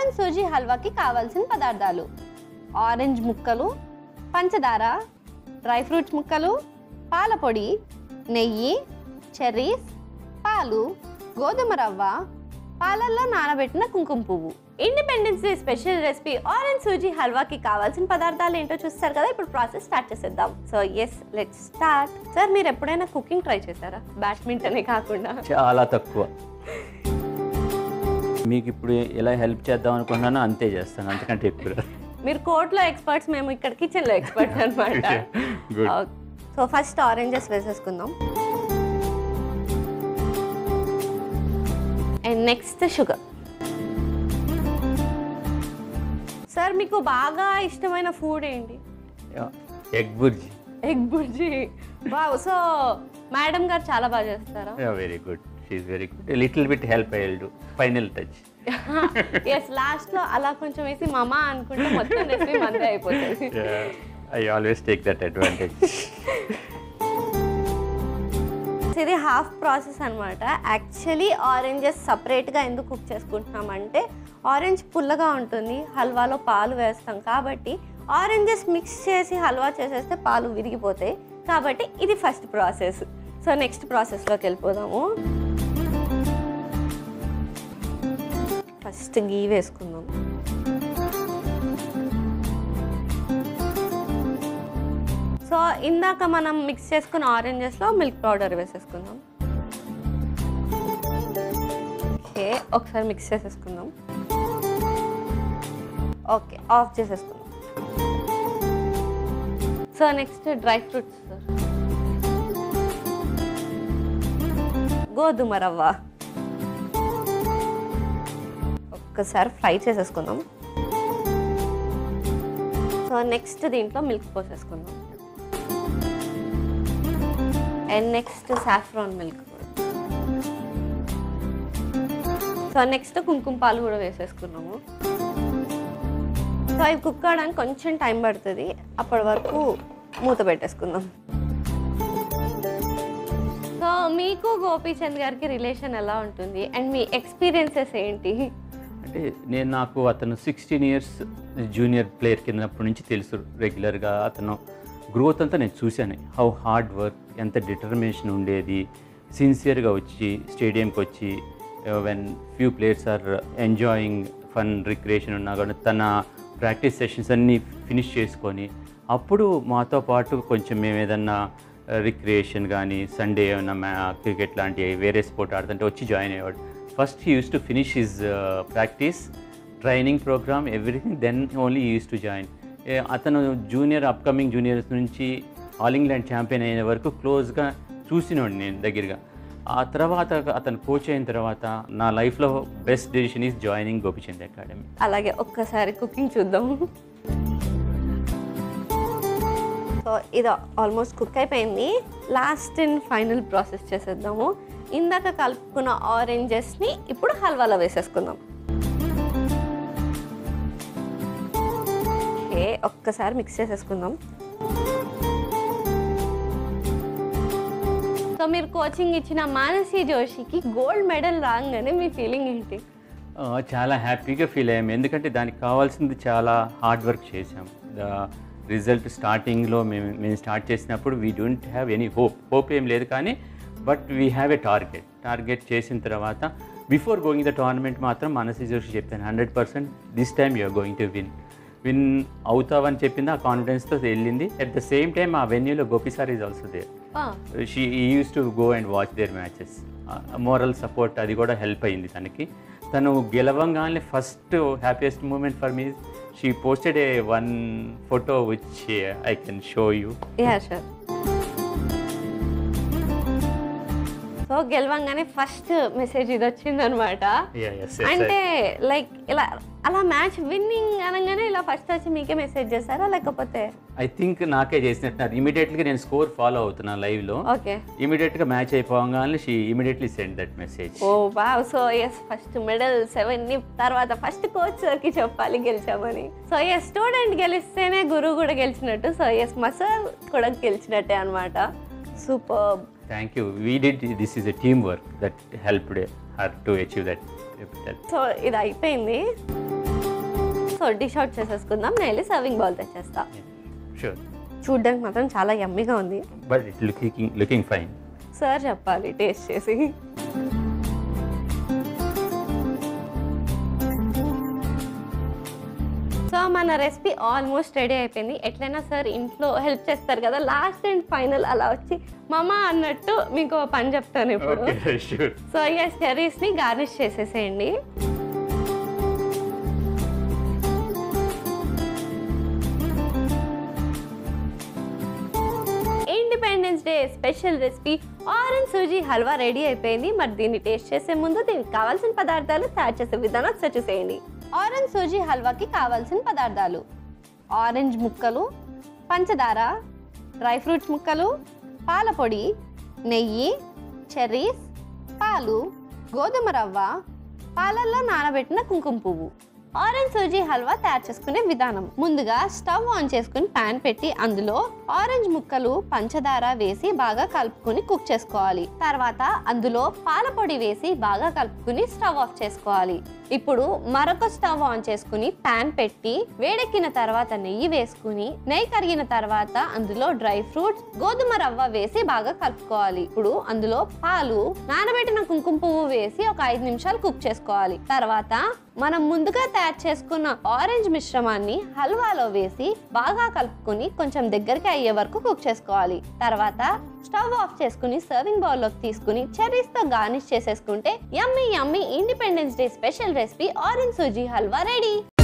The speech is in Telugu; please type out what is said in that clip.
ఆరెంజ్ సూజీ హల్వాకి కావాల్సిన పదార్థాలు ఆరెంజ్ ముక్కలు పంచదార డ్రై ఫ్రూట్స్ ముక్కలు పాల పొడి నెయ్యి చెర్రీస్ పాలు గోధుమ రవ్వ పాలల్లో నానబెట్టిన కుంకుమ పువ్వు independence day special recipe orange sooji హల్వాకి కావాల్సిన పదార్థాలు ఏంటో చూస్తారు కదా ఇప్పుడు ప్రాసెస్ స్టార్ట్ చేసేద్దాం so yes let's start sir మీరు ఎప్పుడైనా కుకింగ్ ట్రై చేశారా బ్యాడ్మింటనే కాకుండా చాలా తక్కువ మీకు ఇప్పుడు ఎలా హెల్ప్ చేద్దాం అనుకున్నానో అంతే చేస్తాను అంతకంటే ఎక్కువ రాదు. మీరు కోర్ట్లో ఎక్స్పర్ట్స్ మేము ఇక్కడ కిచెన్లో ఎక్స్పర్ట్స్ అనమాట Good. సో ఫస్ట్ ఆరెంజెస్ వేసేసుకుందాం అండ్ నెక్స్ట్ షుగర్ సార్ మీకు బాగా ఇష్టమైన ఫుడ్ ఏంటి egg bhurji egg bhurji wow so madam garu చాలా బాగా చేస్తారా వెరీ గుడ్ షీఈ్ very good little bit help I will do final touch yes last లో అలా కొంచెం వేసి మామా అనుకుంటే మొత్తం రెసిపీ మందే అయిపోతుంది I always take that advantage ఇది హాఫ్ ప్రాసెస్ అనమాట యాక్చువల్లీ ఆరెంజెస్ సపరేట్గా ఎందుకు కుక్ చేసుకుంటున్నామంటే ఆరెంజ్ పుల్లగా ఉంటుంది హల్వాలో పాలు వేస్తాం కాబట్టి ఆరెంజెస్ మిక్స్ చేసి హల్వా చేసేస్తే పాలు విరిగిపోతాయి కాబట్టి ఇది ఫస్ట్ ప్రాసెస్ సో నెక్స్ట్ ప్రాసెస్లోకి వెళ్ళిపోదాము ఫస్ట్ గీ వేసుకుందాం సో ఇందాక మనం మిక్స్ చేసుకున్న ఆరెంజెస్లో మిల్క్ పౌడర్ వేసేసుకుందాం ఓకే ఒకసారి మిక్స్ చేసేసుకుందాం ఓకే ఆఫ్ చేసేసుకుందాం సో నెక్స్ట్ డ్రై ఫ్రూట్స్ గోధుమ రవ్వ ఒక్కసారి ఫ్రై చేసేసుకుందాం సో నెక్స్ట్ దీంట్లో మిల్క్ పోసేసుకుందాం and next saffron milk so next కుంకుమ పాలు కూడా వేసేసుకున్నాము సో ఇవి కుక్ అవడానికి కొంచెం టైం పడుతుంది అప్పటి వరకు మూత పెట్టేసుకుందాం సో మీకు గోపీచంద్ గారికి రిలేషన్ ఎలా ఉంటుంది అండ్ మీ ఎక్స్పీరియన్సెస్ ఏంటి అంటే నేను నాకు అతను సిక్స్టీన్ ఇయర్స్ జూనియర్ ప్లేయర్ కిందప్పటి నుంచి తెలుసు రెగ్యులర్గా అతను గ్రోత్ అంతా నేను చూశాను హౌ హార్డ్ వర్క్ ఎంత డిటర్మినేషన్ ఉండేది సిన్సియర్గా వచ్చి స్టేడియంకి వచ్చి when few players are enjoying fun recreation ఉన్నా కూడా తన ప్రాక్టీస్ సెషన్స్ అన్నీ ఫినిష్ చేసుకొని అప్పుడు మాతో పాటు కొంచెం మేము ఏదన్నా రిక్రియేషన్ కానీ సండే ఏమైనా మ్యా క్రికెట్ లాంటి వేరే స్పోర్ట్ ఆడుతుంటే వచ్చి జాయిన్ అయ్యేవాడు first he use to finish his practice training program everything then only use to join అతను జూనియర్ అప్కమింగ్ జూనియర్స్ నుంచి ఆల్ ఇంగ్లాండ్ ఛాంపియన్ అయిన వరకు క్లోజ్గా చూసినోడు నేను దగ్గరగా ఆ తర్వాత అతను కోచ్ అయిన తర్వాత నా లైఫ్లో best decision is joining Gopichand academy అలాగే ఒక్కసారి కుకింగ్ చూద్దాం సో ఇది ఆల్మోస్ట్ కుక్ అయిపోయింది లాస్ట్ అండ్ ఫైనల్ ప్రాసెస్ చేసేద్దాము ఇందాక కలుపుకున్న ఆరెంజెస్ని ఇప్పుడు హల్వాలో వేసేసుకుందాం ఓకే ఒక్కసారి మిక్స్ చేసేసుకుందాం సో మీరు కోచింగ్ ఇచ్చిన మానసి జోషికి గోల్డ్ మెడల్ రాగానే మీ ఫీలింగ్ ఏంటి ఆ, చాలా హ్యాపీగా ఫీల్ అయ్యాము ఎందుకంటే దానికి కావాల్సింది చాలా హార్డ్ వర్క్ చేసాం రిజల్ట్ స్టార్టింగ్లో మేము మేము స్టార్ట్ చేసినప్పుడు we don't have any hope hope ఏం లేదు కానీ but we have a target target చేసిన తర్వాత బిఫోర్ గోయింగ్ ద టోర్నమెంట్ మాత్రం మనసి జోషి చెప్పాను hundred percent this time you're going to win win అవుతావని చెప్పింది ఆ కాన్ఫిడెన్స్తో వెళ్ళింది అట్ ద సేమ్ టైం ఆ వెన్యూలో Gopi sir is also there she use to go and watch their matches moral support అది కూడా హెల్ప్ అయింది తనకి తను గెలవంగానే first happiest moment for me she posted a one photo which I can show you yeah sure so గెలవంగానే ఫస్ట్ మెసేజ్ ఇది వచ్చిందనమాట అంటే లైక్ ఇలా అలా మ్యాచ్ విన్నింగ్ అనగానే ఇలా ఫస్ట్ వచ్చి మీకే మెసేజ్ చేస్తారా లేకపోతే ఐ థింక్ నాకే చేసినట్టున్నారు ఇమీడియట్గా నేను స్కోర్ ఫాలో అవుతున్నా లైవ్లో ఓకే ఇమీడియట్గా మ్యాచ్ అయిపోగానే she immediately send that message oh wow so yes first medal seven ని తర్వాత ఫస్ట్ కోచ్ సార్కి చెప్పాలి గెలిచామని సో ఎస్ స్టూడెంట్ గెలిస్తేనే గురువు కూడా గెలిచినట్టు సో ఎస్ మా సార్ కూడా గెలిచినట్టే అనమాట super thank you we did this is a team work that helped her to achieve that so ఇది అయిపోయింది సో డిష్ అవుట్ చేసేసుకుందాం నేను వెళ్ళి సర్వింగ్ బౌల్ తెచ్చేస్తా షూర్ చూడ్డానికి మాత్రం చాలా యమ్మీగా ఉంది but it looking looking fine sir చెప్పాలి టేస్ట్ చేసి సో మన రెసిపీ ఆల్మోస్ట్ రెడీ అయిపోయింది ఎట్లయినా సార్ ఇంట్లో హెల్ప్ చేస్తారు కదా లాస్ట్ అండ్ ఫైనల్ అలా వచ్చి మమ అన్నట్టు మీకు ఒక పని చెప్తాను ఇప్పుడు ఓకే షూర్ సో ఇక చెర్రీస్ని గార్నిష్ చేసేసేయండి independence day special recipe orange sooji halwa ready అయిపోయింది మరి దీన్ని టేస్ట్ చేసే ముందు దీనికి కావాల్సిన పదార్థాలు తయారు చేసే విధానం ఒకసారి చూసేయండి ఆరెంజ్ సూజీ హల్వాకి కావాల్సిన పదార్థాలు ఆరెంజ్ ముక్కలు పంచదార డ్రై ఫ్రూట్స్ ముక్కలు పాల పొడి నెయ్యి చెర్రీస్ పాలు గోధుమ రవ్వ పాలల్లో నానబెట్టిన కుంకుమ పువ్వు ఆరెంజ్ సూజీ హల్వా తయారు చేసుకునే విధానం ముందుగా స్టవ్ ఆన్ చేసుకుని పాన్ పెట్టి అందులో ఆరెంజ్ ముక్కలు పంచదార వేసి బాగా కలుపుకుని కుక్ చేసుకోవాలి తర్వాత అందులో పాల పొడి వేసి బాగా కలుపుకుని స్టవ్ ఆఫ్ చేసుకోవాలి ఇప్పుడు మరొక స్టవ్ ఆన్ చేసుకుని పాన్ పెట్టి వేడెక్కిన తర్వాత నెయ్యి వేసుకుని నెయ్యి కరిగిన తర్వాత అందులో డ్రై ఫ్రూట్స్ గోధుమ రవ్వ వేసి బాగా కలుపుకోవాలి ఇప్పుడు అందులో పాలు నానబెట్టిన కుంకుమ పువ్వు వేసి ఒక ఐదు నిమిషాలు కుక్ చేసుకోవాలి తర్వాత మనం ముందుగా తయారు చేసుకున్న ఆరెంజ్ మిశ్రమాన్ని హల్వాలో వేసి బాగా కలుపుకుని కొంచెం దగ్గరికి అయ్యే వరకు కుక్ చేసుకోవాలి తర్వాత స్టవ్ ఆఫ్ చేసుకుని సర్వింగ్ బౌల్లోకి తీసుకుని చెర్రీస్ తో గార్నిష్ చేసేసుకుంటే yummy yummy independence day special recipe orange sooji halwa ready